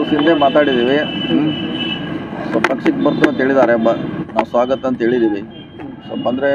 ದಿವಸ ಹಿಂದೆ ಮಾತಾಡಿದ್ದೀವಿ ಸೊ ಪಕ್ಷಕ್ಕೆ ಬರ್ತು ಅಂತ ಹೇಳಿದ್ದಾರೆ ಬ ನಾವು ಸ್ವಾಗತ ಅಂತ ಹೇಳಿದ್ದೀವಿ ಸೊ ಬಂದರೆ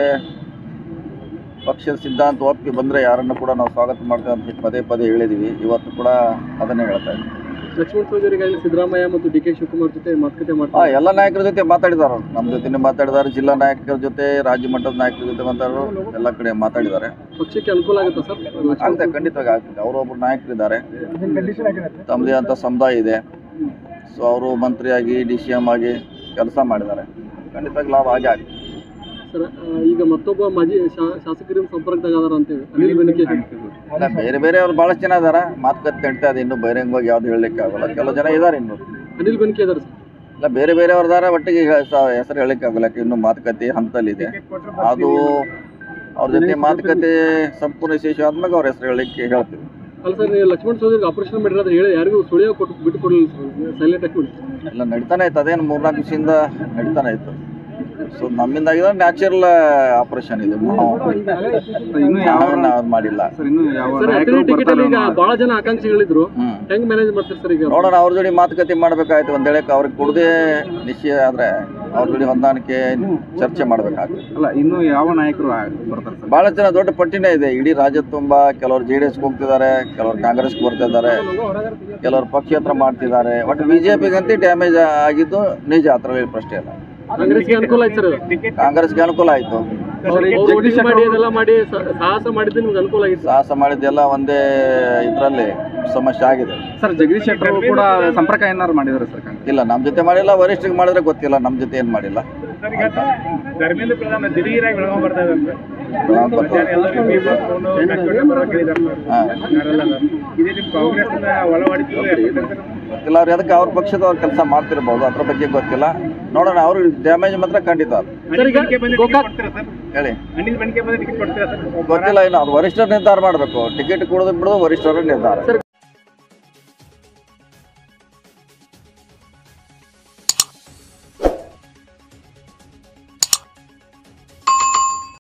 ಪಕ್ಷದ ಸಿದ್ಧಾಂತ ಒಪ್ಪಿ ಬಂದರೆ ಯಾರನ್ನು ಕೂಡ ನಾವು ಸ್ವಾಗತ ಮಾಡ್ತೀವಿ ಅಂತ ಪದೇ ಪದೇ ಹೇಳಿದ್ದೀವಿ ಇವತ್ತು ಕೂಡ ಅದನ್ನೇ ಹೇಳ್ತಾ ಇದ್ದೀವಿ ಲಕ್ಷ್ಮಣ ಸಹೋದರಿಗಾಗಲಿ ಸಿದ್ದರಾಮಯ್ಯ ಮತ್ತು ಡಿ ಕೆ ಶಿವಕುಮಾರ್ ಜೊತೆ ಮಾತುಕತೆ ಹಾಂ ಮಾಡ್ತಾರೆ ಎಲ್ಲ ನಾಯಕರ ಜೊತೆ ಮಾತಾಡಿದಾರೆ ಅವ್ರು. ನಮ್ಮ ಜೊತೆನೇ ಮಾತಾಡಿದ್ದಾರೆ ಜಿಲ್ಲಾ ನಾಯಕರ ಜೊತೆ ರಾಜ್ಯ ಮಟ್ಟದ ನಾಯಕರ ಜೊತೆ ಮಾತಾಡೋರು ಎಲ್ಲ ಕಡೆ ಮಾತಾಡಿದ್ದಾರೆ ಪಕ್ಷಕ್ಕೆ ಅನುಕೂಲ ಆಗುತ್ತಾ ಸರ್ ಆಗ್ತದೆ ಖಂಡಿತವಾಗಿ ಆಗ್ತದೆ ಅವರೊಬ್ಬರು ನಾಯಕರಿದ್ದಾರೆ ತಮ್ಮದೇ ಅಂತ ಸಮುದಾಯ ಇದೆ ಸೊ ಅವರು ಮಂತ್ರಿಯಾಗಿ ಡಿ ಸಿ ಎಮ್ ಆಗಿ ಕೆಲಸ ಮಾಡಿದ್ದಾರೆ ಖಂಡಿತವಾಗಿ ಲಾಭ ಆಗೇ ಆಗ್ತದೆ ಸರ್ ಆ, ಈಗ ಮತ್ತೊಬ್ಬ ಮಾಜಿ ಶಾ- ಶಾಸಕರ ಸಂಪರ್ಕದಾಗ ಅದಾರ ಅಂತೇಳಿ ಅನಿಲ್ ಬೆನಕೆ ಅಲ್ಲ ಬೇರೆ ಬೇರೆ ಅವ್ರು ಭಾಳಷ್ಟು ಜನ ಇದ್ದಾರೆ ಮಾತುಕತೆ ನಡೀತಾ ಇದೆ ಇನ್ನೂ ಬಹಿರಂಗವಾಗಿ ಯಾವ್ದು ಹೇಳಲಿಕ್ಕೆ ಆಗಲ್ಲ ಕೆಲವು ಜನ ಇದ್ದಾರೆ ಇನ್ನು ಅನಿಲ್ ಬೆನಕೆ ಇದಾರೆ ಸರ್ ಇಲ್ಲ ಬೇರೆ ಬೇರೆ ಅವ್ರದಾರ ಒಟ್ಟಿಗೆ ಈಗ ಸ- ಹೆಸರು ಹೇಳಲಿಕ್ಕೆ ಆಗಲ್ಲ ಯಾಕೆ ಇನ್ನೂ ಮಾತುಕತೆ ಹಂತದಲ್ಲಿದೆ ಅದು ಅವ್ರ ಜೊತೆ ಮಾತುಕತೆ ಸಂಪೂರ್ಣ ವಿಶೇಷ ಆದ್ಮೇಲೆ ಅವ್ರ ಹೆಸರು ಹೇಳಲಿಕ್ಕೆ ಹೇಳ್ತೀವಿ ಅಲ್ಲ ಸರ್ ನೀವು ಲಕ್ಷ್ಮಣ ಸಹೋದರಿಗೆ ಆಪರೇಷನ್ ಮಾಡಿರೋದ್ರೆ ಹೇಳಿ ಯಾರಿಗೂ ಸುಳಿಯೋ ಕೊಟ್ಟು ಬಿಟ್ಟು ಕೊಡಲಿಲ್ಲ ಸರ್ ಸೈಲೆಂಟ್ ಆಗಿ ಬಿಡಿ ಎಲ್ಲ ನಡೀತಾನೆ ಇತ್ತು ಅದೇನು ಮೂರ್ನಾಲ್ಕು ದಿವಸದಿಂದ ನಡೀತಾನೆ ಇತ್ತು ಸೊ ನಮ್ಮಿಂದ ಆಗಿದ್ರೆ ನ್ಯಾಚುರಲ್ ಆಪರೇಷನ್ ಇದು ನಾವು ಇನ್ನು ಯಾವ ನಾವು ನಾವು ಅದ್ ಮಾಡಿಲ್ಲ ಸರ್ ಇನ್ನು ಯಾವ ಸರ್ ನಾಯಕರು ಅತನಿ ಟಿಕೆಟ್ ಬರ್ತಾರೆ ಈಗ ಅನ್ನೋ- ಬಹಳ ಜನ ಆಕಾಂಕ್ಷಿಗಳಿದ್ರು ಹ್ಮ್ ಹೆಂಗ್ ಮ್ಯಾನೇಜ್ ಮಾಡ್ತಾರೆ ಸರ್ ಈಗ ನೋಡೋಣ ಅವ್ರ ಜೋಡಿ ಮಾತುಕತೆ ಮಾಡ್ಬೇಕಾಯ್ತು ಒಂದ್ ವೇಳೆ ಅವ್ರಿಗೆ ಕುಡ್ದೇ ನಿಶ್ಚಯ ಆದ್ರೆ ಅವ್ರ ಜೋಡಿ ಹೊಂದಾಣಿಕೆ ಚರ್ಚೆ ಮಾಡ್ಬೇಕಾಗ್ತದೆ ಅಲ್ಲ ಇನ್ನು ಯಾವ ನಾಯಕರು ಆ- ಬರ್ತಾರೆ ಸರ್ ಬಹಳ ಜನ ದೊಡ್ಡ ಪಟ್ಟಿನೇ ಇದೆ ಇಡೀ ರಾಜ್ಯ ತುಂಬಾ ಕೆಲವರು ಜೆ ಡಿ ಎಸ್ ಹೋಗ್ತಿದ್ದಾರೆ ಕೆಲವರು ಕಾಂಗ್ರೆಸ್ ಬರ್ತಿದ್ದಾರೆ ಕೆಲವರು ಪಕ್ಷೇತರ ಮಾಡ್ತಿದ್ದಾರೆ ಒಟ್ಟು ಬಿಜೆಪಿಗಂತೂ ಡ್ಯಾಮೇಜ್ ಆಗಿದ್ದು ನಿಜ ಅದ್ರಲ್ಲಿ ಪ್ರಶ್ನೆ ಇಲ್ಲ ಕಾಂಗ್ರೆಸ್ಗೆ ಅನುಕೂಲ ಆಯ್ತು ಸರ್ ಕಾಂಗ್ರೆಸ್ಗೆ ಅನುಕೂಲ ಆಯ್ತು ಅವ್ರು voting ಮಾಡಿ ಅದೆಲ್ಲ ಮಾಡಿ ಸ- ಸಾಹಸ ಮಾಡಿದ್ದು ನಿಮ್ಗೆ ಅನುಕೂಲ ಆಗಿತ್ತು ಸಾಹಸ ಮಾಡಿದ್ದೆಲ್ಲ ಒಂದೇ ಇದರಲ್ಲಿ ಸಮಸ್ಯೆ ಆಗಿದೆ ಸರ್ ಜಗದೀಶ್ ಶೆಟ್ಟರ್ ಅವರು ಕೂಡ ಸಂಪರ್ಕ ಏನಾರು ಮಾಡಿದ್ದಾರೆ ಸರ್ ಕಾಂಗ್ರೆಸ್ ಇಲ್ಲ ನಮ್ಮ ಜೊತೆ ಮಾಡಿಲ್ಲ ವರಿಷ್ಠರಿಗೆ ಮಾಡಿದ್ರೆ ಗೊತ್ತಿಲ್ಲ ನಮ್ಮ ಜೊತೆ ಏನು ಮಾಡಿಲ್ಲ ಧರ್ಮೇಂದ್ರ ಪ್ರಧಾನ ದಿಢೀರಾಗಿ ಬೆಳಗಾವ್ ಬರ್ತಾ ಇದ್ದಾರೆ ಬೆಳಗಾವಿ ಬರ್ತಾರೆ. ಹಾ. ಇದೇ ನಿಮ್ ಕಾಂಗ್ರೆಸ್ ಒಳವಾಡಿದ್ದು ಗೊತ್ತಿಲ್ಲ ಅವ್ರು ಅದಕ್ಕೆ ಅವ್ರ ಪಕ್ಷದವ್ರು ಕೆಲಸ ಮಾಡ್ತಿರ್ಬೋದು ಅದ್ರ ಬಗ್ಗೆ ಗೊತ್ತಿಲ್ಲ ನೋಡೋಣ ಅವ್ರು ಡ್ಯಾಮೇಜ್ ಮಾತ್ರ ಖಂಡಿತ ಅದು. ಸರ್ ಈಗ ಗೋಕಾಕ್ ಕೊಡ್ತೀರಾ ಸರ್ ಹೇಳಿ ಅನಿಲ್ ಬೆನಕೆ ಬಂದ್ರೆ ಟಿಕೆಟ್ ಕೊಡ್ತೀರಾ ಸರ್ ಗೊತ್ತಿಲ್ಲ ಇನ್ನು ಅವ್ರು ವರಿಷ್ಠರು ನಿರ್ಧಾರ ಮಾಡಬೇಕು ಟಿಕೆಟ್ ಕೊಡೋದು ಬಿಡೋದು ವರಿಷ್ಠರ ನಿರ್ಧಾರ